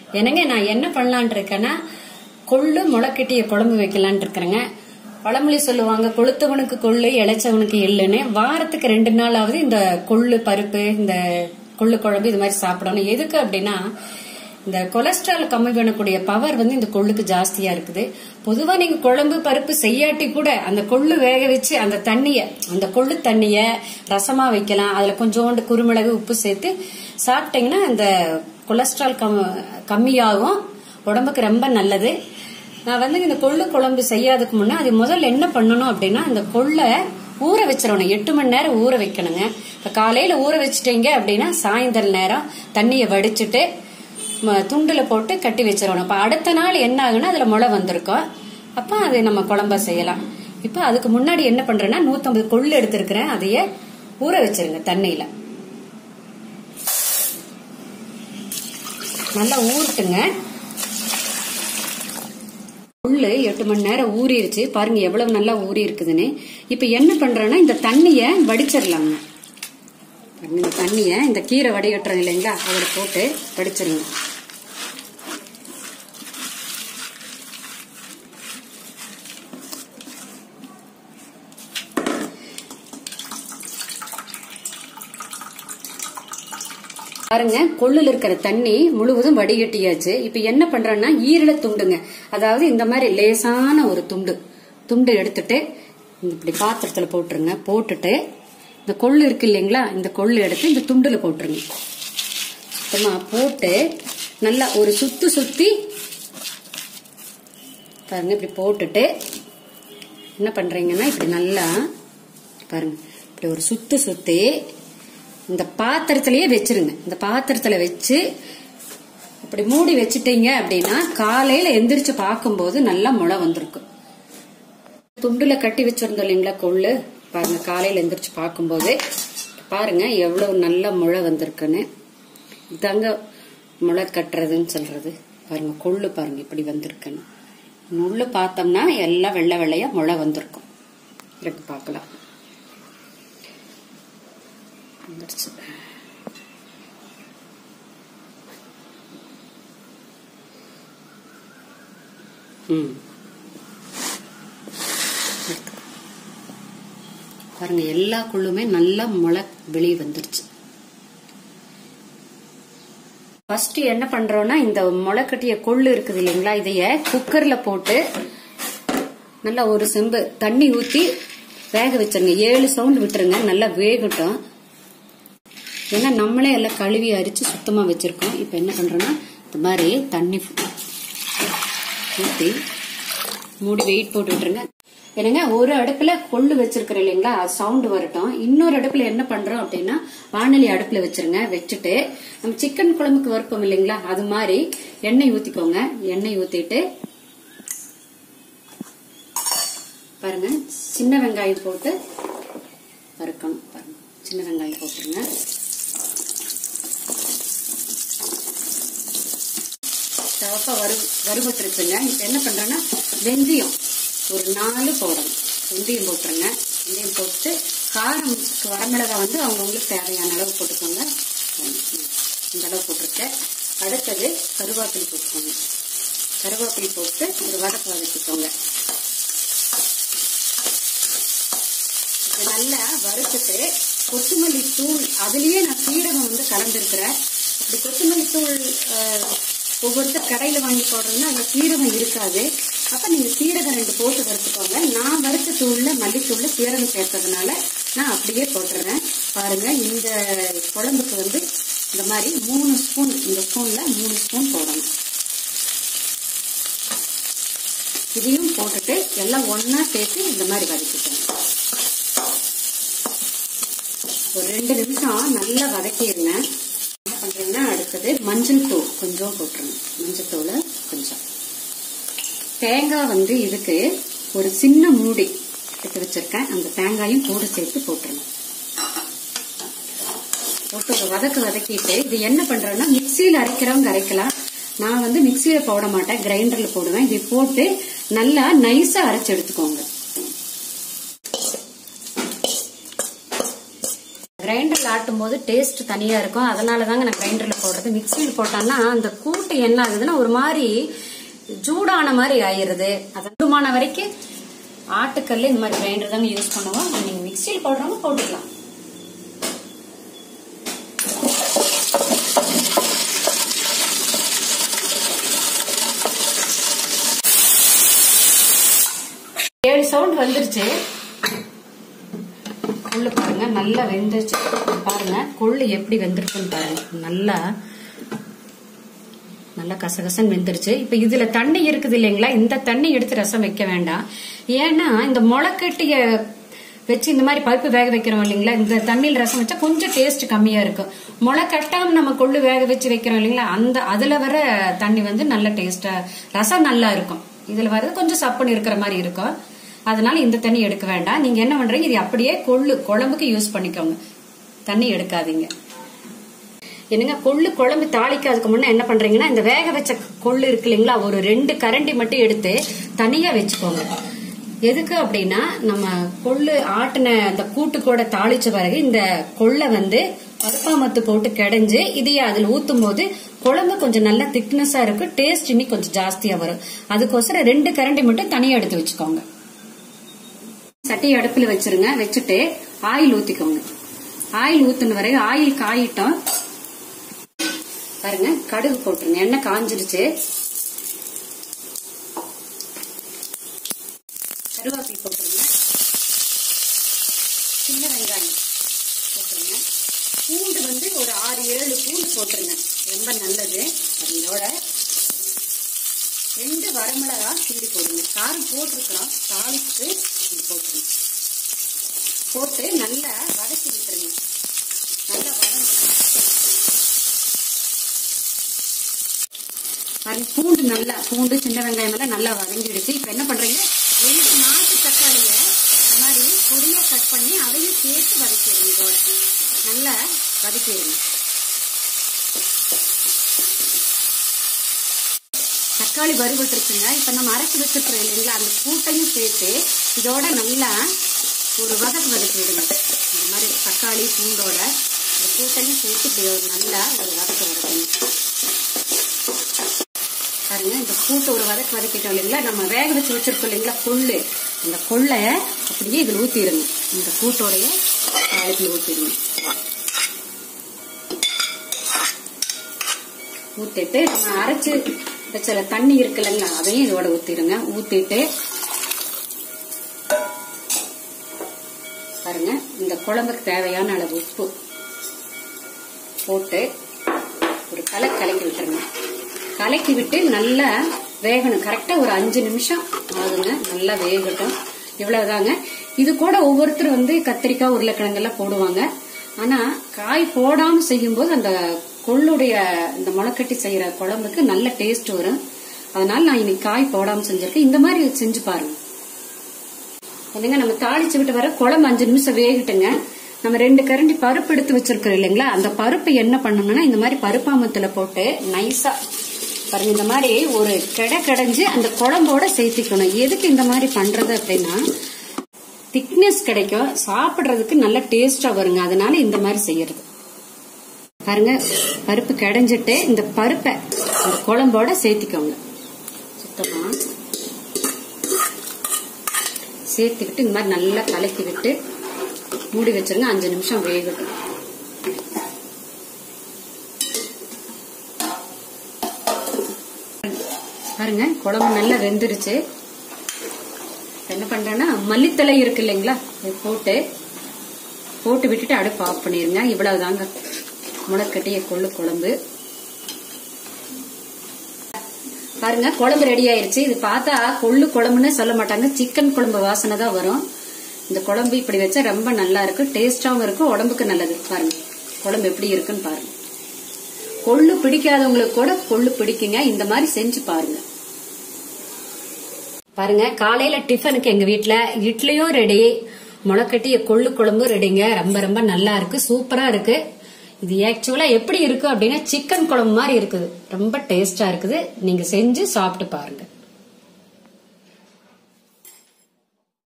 என்னங்க நான் என்ன பண்ணலான் இருக்கேன்னா கொள்ளு முளைக்கட்டிய குழம்பு வைக்கலான் இருக்கிறேங்க பழமொழி சொல்லுவாங்க கொளுத்தவனுக்கு கொள்ளு இளைச்சவனுக்கு எள்ளுன்னு வாரத்துக்கு ரெண்டு நாளாவது இந்த கொள்ளு பருப்பு இந்த கொள்ளு குழம்பு இது மாதிரி சாப்பிடணும் எதுக்கு அப்படின்னா இந்த கொலஸ்ட்ரால் கம்மி பண்ணக்கூடிய பவர் வந்து இந்த கொள்ளுக்கு ஜாஸ்தியா இருக்குது பொதுவா நீங்க குழம்பு பருப்பு செய்யாட்டி கூட அந்த கொள்ளு வேக வச்சு அந்த தண்ணிய அந்த கொள்ளு தண்ணிய ரசமா வைக்கலாம் அதுல கொஞ்சோண்டு குருமிளகு உப்பு சேர்த்து சாப்பிட்டீங்கன்னா அந்த கொலஸ்ட்ரால் கம் கம்மியாகும் உடம்புக்கு ரொம்ப நல்லது நான் வந்து இந்த கொள்ளு குழம்பு செய்யாததுக்கு முன்னே அது முதல்ல என்ன பண்ணணும் அப்படின்னா இந்த கொள்ளை ஊற வச்சிடணும் எட்டு மணி நேரம் ஊற வைக்கணுங்க இப்ப காலையில ஊற வச்சிட்டீங்க அப்படின்னா சாயந்தர நேரம் தண்ணியை வடிச்சிட்டு ம- துண்டுல போட்டு கட்டி வச்சிடணும் அப்ப அடுத்த நாள் என்ன ஆகுன்னா அதுல முளை வந்திருக்கும் அப்ப அதை நம்ம குழம்பா செய்யலாம் இப்ப அதுக்கு முன்னாடி என்ன பண்றேன்னா நூத்தம்பது கொள்ளு எடுத்திருக்கிறேன் அதையே ஊற வச்சிருங்க தண்ணியில நல்லா ஊறட்டுங்க புல்லு எட்டு மணி நேரம் ஊறிடுச்சு பாருங்க எவ்வளவு நல்லா ஊறி இருக்குதுன்னு இப்ப என்ன பண்றேன்னா இந்த தண்ணிய வடிச்சிடலாங்க பாருங்க, இந்த தண்ணிய இந்த கீரை வடிகட்டுறோம் இல்லைங்களா அதில் போட்டு வடிச்சிருங்க பாருங்க கொள்ளுல இருக்கிற தண்ணி முழுவதும் வடிகட்டியாச்சு இப்ப என்ன பண்றேன்னா ஈரல துண்டுங்க அதாவது இந்த மாதிரி லேசான ஒரு துண்டு துண்டு எடுத்துட்டு இந்த இப்படி பாத்திரத்துல போட்டுருங்க போட்டுட்டு இந்த கொள்ளு இருக்கு இல்லைங்களா இந்த கொள்ளு எடுத்து இந்த துண்டுல போட்டுருங்க சுத்தமா போட்டு நல்லா ஒரு சுத்து சுத்தி பாருங்க இப்படி போட்டுட்டு என்ன பண்றீங்கன்னா இப்படி நல்லா பாருங்க இப்படி ஒரு சுத்து சுத்தி இந்த பாத்திரத்திலேயே வச்சிருங்க இந்த பாத்திரத்துல வச்சு இப்படி மூடி வச்சிட்டீங்க அப்படின்னா காலையில எந்திரிச்சு பார்க்கும்போது நல்லா முளை வந்திருக்கும் துண்டுல கட்டி வச்சிருந்தோம் இல்லைங்களா கொள்ளு பாருங்க காலையில எந்திரிச்சு பார்க்கும்போது பாருங்க எவ்வளவு நல்ல முளை வந்திருக்குன்னு இதாங்க முளை கட்டுறதுன்னு சொல்றது பாருங்க கொள்ளு பாருங்க இப்படி வந்திருக்குன்னு உள்ள பார்த்தோம்னா எல்லாம் வெள்ளை வெள்ளையா முளை வந்திருக்கும் இருக்கு பார்க்கலாம் வந்துருச்சு ம் பாருங்க எல்லா குள்ளுமே நல்லா முளை வெளியே வந்துருச்சு ஃபர்ஸ்ட் என்ன பண்றோம்னா இந்த முளைக்கட்டிய கொள்ளு இருக்குது இல்லைங்களா இதைய குக்கர்ல போட்டு நல்லா ஒரு செம்பு தண்ணி ஊத்தி வேக வச்சிருங்க ஏழு சவுண்ட் விட்டுருங்க நல்லா வேகட்டும் ஏன்னா நம்மளே எல்லாம் கழுவி அரிச்சு சுத்தமா வச்சிருக்கோம் இப்ப என்ன பண்றோம்னா இந்த மாதிரி தண்ணி ஊத்தி மூடி வெயிட் போட்டு விட்டுருங்க என்னங்க ஒரு அடுப்புல கொள்ளு வச்சிருக்கிறோம் இல்லைங்களா அது சவுண்ட் வரட்டும் இன்னொரு அடுப்புல என்ன பண்றோம் அப்படின்னா வானொலி அடுப்புல வச்சிருங்க வச்சுட்டு நம்ம சிக்கன் குழம்புக்கு வறுப்போம் இல்லைங்களா அது மாதிரி எண்ணெய் ஊத்திக்கோங்க எண்ணெய் ஊத்திட்டு பாருங்க சின்ன வெங்காயம் போட்டு வறுக்கணும் பாருங்க சின்ன வெங்காயம் போட்டுருங்க சிவப்பா வறு வறுபட்டுருச்சுங்க இப்ப என்ன பண்றேன்னா வெந்தயம் ஒரு நாலு போடணும் வெந்தயம் போட்டுருங்க வெந்தயம் போட்டு காரம் வரமிளகாய் வந்து அவங்கவுங்களுக்கு தேவையான அளவு போட்டுக்கோங்க இந்த அளவு போட்டிருக்கேன் அடுத்தது கருவேப்பிலை போட்டுக்கோங்க கருவேப்பிலை போட்டு ஒரு வதக்கு வதக்கிக்கோங்க இது நல்லா வறுத்துட்டு கொத்தமல்லி தூள் அதுலயே நான் சீரகம் வந்து கலந்துருக்கிறேன் இப்படி கொத்தமல்லி தூள் அஹ், ஒவ்வொருத்தர் கடையில வாங்கி போடுறதுன்னா அதுல சீரகம் இருக்காது அப்ப நீங்க சீரகம் ரெண்டு போட்டு வறுத்துக்கோங்க நான் வறுத்த தூள்ல மல்லித்தூள்ல சீரகம் சேர்த்ததுனால நான் அப்படியே போட்டுறேன் பாருங்க இந்த குழம்புக்கு வந்து இந்த மாதிரி மூணு ஸ்பூன் இந்த ஸ்பூன்ல மூணு ஸ்பூன் போடணும் இதையும் போட்டுட்டு எல்லாம் ஒண்ணா சேர்த்து இந்த மாதிரி வதக்கிக்கோங்க ஒரு ரெண்டு நிமிஷம் நல்லா வதக்கிடுங்க என்ன பண்றீங்கன்னா அடுத்தது மஞ்சள் தூள் கொஞ்சம் போட்டுருங்க மஞ்சள் தூள் கொஞ்சம் தேங்காய் வந்து இதுக்கு ஒரு சின்ன மூடி எடுத்து வச்சிருக்கேன் அந்த தேங்காயும் கூட சேர்த்து போட்டுருங்க போட்டு ஒரு வதக்கு வதக்கிட்டு இது என்ன பண்றேன்னா மிக்சியில் அரைக்கிறவங்க அரைக்கலாம் நான் வந்து மிக்சியில போட மாட்டேன் கிரைண்டர்ல போடுவேன் இதை போட்டு நல்லா நைஸா அரைச்சு எடுத்துக்கோங்க கிரைண்டர்ல ஆட்டும் போது டேஸ்ட் தனியா இருக்கும் அதனால தாங்க நான் கிரைண்டர்ல போடுறது மிக்சியில் போட்டோம்னா அந்த கூட்டு என்ன ஆகுதுன்னா ஒரு மாதிரி ஜூடான மாதிரி ஆயிருது அது கூடுமான வரைக்கும் ஆட்டுக்கல்ல இந்த மாதிரி கிரைண்டர் தாங்க யூஸ் பண்ணுவோம் நீங்க மிக்சியில் போடுறவங்க போட்டுக்கலாம் ஏழு சவுண்ட் வந்துருச்சு கொள்ளு பாருங்க நல்லா வெந்துருச்சு பாருங்க கொள்ளு எப்படி வெந்திருக்குன்னு பாருங்க நல்லா நல்லா கசகசன்னு வெந்துருச்சு இப்ப இதுல தண்ணி இருக்குது இல்லைங்களா இந்த தண்ணி எடுத்து ரசம் வைக்க வேண்டாம் ஏன்னா இந்த முளைக்கட்டிய வச்சு இந்த மாதிரி பருப்பு வேக வைக்கிறோம் இல்லைங்களா இந்த தண்ணியில் ரசம் வச்சா கொஞ்சம் டேஸ்ட் கம்மியா இருக்கும் முளை கட்டாம நம்ம கொள்ளு வேக வச்சு வைக்கிறோம் இல்லைங்களா அந்த அதுல வர தண்ணி வந்து நல்ல டேஸ்டா ரசம் நல்லா இருக்கும் இதுல வர்றது கொஞ்சம் சப்புன்னு இருக்கிற மாதிரி இருக்கும் அதனால இந்த தண்ணி எடுக்க வேண்டாம் நீங்க என்ன பண்றீங்க இது அப்படியே கொள்ளு குழம்புக்கு யூஸ் பண்ணிக்கோங்க தண்ணி எடுக்காதீங்க என்னங்க கொள்ளு குழம்பு தாளிக்காதுக்கு முன்ன என்ன பண்றீங்கன்னா இந்த வேக வச்ச கொள்ளு இருக்கு இல்லைங்களா ஒரு ரெண்டு கரண்டி மட்டும் எடுத்து தனியா வச்சுக்கோங்க எதுக்கு அப்படின்னா நம்ம கொள்ளு ஆட்டின அந்த கூட்டு கூட தாளிச்ச பிறகு இந்த கொள்ளை வந்து பருப்பாமத்து போட்டு கிடைஞ்சு இதையே அதுல ஊத்தும் போது குழம்பு கொஞ்சம் நல்லா திக்னஸா இருக்கு டேஸ்ட் இன்னி கொஞ்சம் ஜாஸ்தியா வரும் அதுக்கோசரம் ரெண்டு கரண்டி மட்டும் தனியா எடுத்து வச்சுக்கோங்க சட்டி அடுப்புல வச்சிருங்க வச்சுட்டு ஆயில் ஊத்திக்கோங்க ஆயில் ஊத்துன வரை ஆயில் காயிட்டோம் பாருங்க கடுகு போட்டுருங்க எண்ணெய் காஞ்சிருச்சு கருவேப்பிலை போட்டுருங்க சின்ன வெங்காயம் போட்டுருங்க பூண்டு வந்து ஒரு ஆறு ஏழு பூண்டு போட்டுருங்க ரொம்ப நல்லது அதோட ரெண்டு வரமிளகா கிள்ளி போடுங்க காரம் போட்டிருக்கிறோம் தாளிச்சுட்டு இது போட்டுருங்க போட்டு நல்லா வதக்கி விட்டுருங்க நல்லா வதங்க பாருங்க பூண்டு நல்லா பூண்டு சின்ன வெங்காயம் எல்லாம் நல்லா வதங்கிடுச்சு இப்ப என்ன பண்றீங்க ரெண்டு நாட்டு தக்காளிய இந்த மாதிரி பொடியா கட் பண்ணி அதையும் சேர்த்து வதக்கிடுங்க இதோட நல்லா வதக்கிடுங்க தக்காளி வறுபட்டுருச்சுங்க இப்ப நம்ம அரைச்சி வச்சிருக்கிறோம் இல்லைங்களா அந்த கூட்டையும் சேர்த்து இதோட நல்லா ஒரு வதக்கு வதக்கி விடுங்க இந்த மாதிரி தக்காளி பூண்டோட இந்த கூட்டையும் சேர்த்து இப்படி ஒரு நல்லா ஒரு வதக்கு வதக்கணும் பாருங்க இந்த கூட்டு ஒரு வதக்கு வதக்கிட்டோம் இல்லைங்களா நம்ம வேக வச்சு வச்சிருக்கோம் இல்லைங்களா கொள்ளு அந்த கொள்ளை அப்படியே இதுல ஊத்திடுங்க இந்த கூட்டோடைய தாளிப்புல ஊத்திடுங்க ஊத்திட்டு நம்ம அரைச்சு வச்சல தண்ணி இருக்கு இல்லைங்களா அதையும் இதோட ஊத்திடுங்க ஊத்திட்டு பாருங்க இந்த குழம்புக்கு தேவையான அளவு உப்பு போட்டு ஒரு கலை கலக்கி விட்டுருங்க கலக்கி விட்டு நல்லா வேகணும் கரெக்டா ஒரு அஞ்சு நிமிஷம் ஆகுங்க நல்லா வேகட்டும் இவ்வளவுதாங்க இது கூட ஒவ்வொருத்தர் வந்து கத்திரிக்காய் உருளைக்கிழங்கு எல்லாம் போடுவாங்க ஆனா காய் போடாம செய்யும்போது அந்த கொள்ளுடைய இந்த முளைக்கட்டி செய்யற குழம்புக்கு நல்ல டேஸ்ட் வரும் அதனால நான் இன்னைக்கு காய் போடாம செஞ்சிருக்கேன் இந்த மாதிரி செஞ்சு பாருங்க என்னங்க நம்ம தாளிச்சு விட்டு வர குழம்பு அஞ்சு நிமிஷம் வேகட்டுங்க நம்ம ரெண்டு கரண்டி பருப்பு எடுத்து வச்சிருக்கோம் இல்லைங்களா அந்த பருப்பு என்ன பண்ணணும்னா இந்த மாதிரி பருப்பாமத்துல போட்டு நைஸா பாருங்க இந்த மாதிரி ஒரு கெடை கடைஞ்சு அந்த குழம்போட சேர்த்திக்கணும் எதுக்கு இந்த மாதிரி பண்றது அப்படின்னா திக்னஸ் கிடைக்கும் சாப்பிடுறதுக்கு நல்ல டேஸ்டா வருங்க அதனால இந்த மாதிரி செய்யறது பாருங்க பருப்பு கடைஞ்சிட்டு இந்த பருப்பை இந்த குழம்போட சேர்த்திக்கோங்க சுத்தமா சேர்த்துக்கிட்டு இந்த மாதிரி நல்லா கலக்கி விட்டு மூடி வச்சிருங்க அஞ்சு நிமிஷம் வேகட்டும் பாருங்க குழம்பு நல்லா வெந்துருச்சு என்ன பண்றேன்னா மல்லித்தலை இருக்கு இல்லைங்களா இதை போட்டு போட்டு விட்டுட்டு அடுப்பு ஆஃப் பண்ணிருங்க இவ்வளவுதாங்க முளைக்கட்டிய கொள்ளு குழம்பு பாருங்க குழம்பு ரெடி ஆயிருச்சு இது பார்த்தா கொள்ளு குழம்புன்னு சொல்ல மாட்டாங்க சிக்கன் குழம்பு வாசனை தான் வரும் இந்த குழம்பு இப்படி வச்சா ரொம்ப நல்லா இருக்கு டேஸ்டாவும் இருக்கும் உடம்புக்கு நல்லது பாருங்க குழம்பு எப்படி இருக்குன்னு பாருங்க கொள்ளு பிடிக்காதவங்களுக்கு கூட கொள்ளு பிடிக்குங்க இந்த மாதிரி செஞ்சு பாருங்க பாருங்க காலையில டிஃபனுக்கு எங்க வீட்ல இட்லியும் ரெடி முளைக்கட்டிய கொள்ளு குழம்பு ரெடிங்க ரொம்ப ரொம்ப நல்லா இருக்கு சூப்பரா இருக்கு இது ஆக்சுவலா எப்படி இருக்கு அப்படின்னா சிக்கன் குழம்பு மாதிரி இருக்குது ரொம்ப டேஸ்டா இருக்குது நீங்க செஞ்சு சாப்பிட்டு பாருங்க